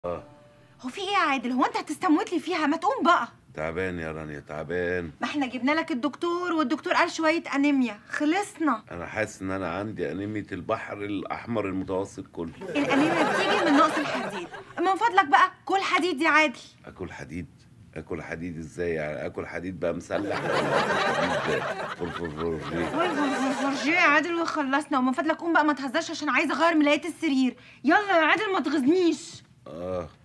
اه هو في ايه يا عادل هو انت هتستموت لي فيها ما تقوم بقى تعبان يا رانيا تعبان ما احنا جبنا لك الدكتور والدكتور قال شويه انيميا خلصنا انا حاسس ان انا عندي انيميا البحر الاحمر المتوسط كله الانيميا بتيجي من نقص الحديد من فضلك بقى كل حديد يا عادل اكل حديد اكل حديد ازاي يعني اكل حديد بقى مسلح حديد فرفر فرجيه يا عادل وخلصنا ومن فضلك قوم بقى ما تهزرش عشان عايزه اغير ملايات السرير يلا يا عادل ما تغزنيش اه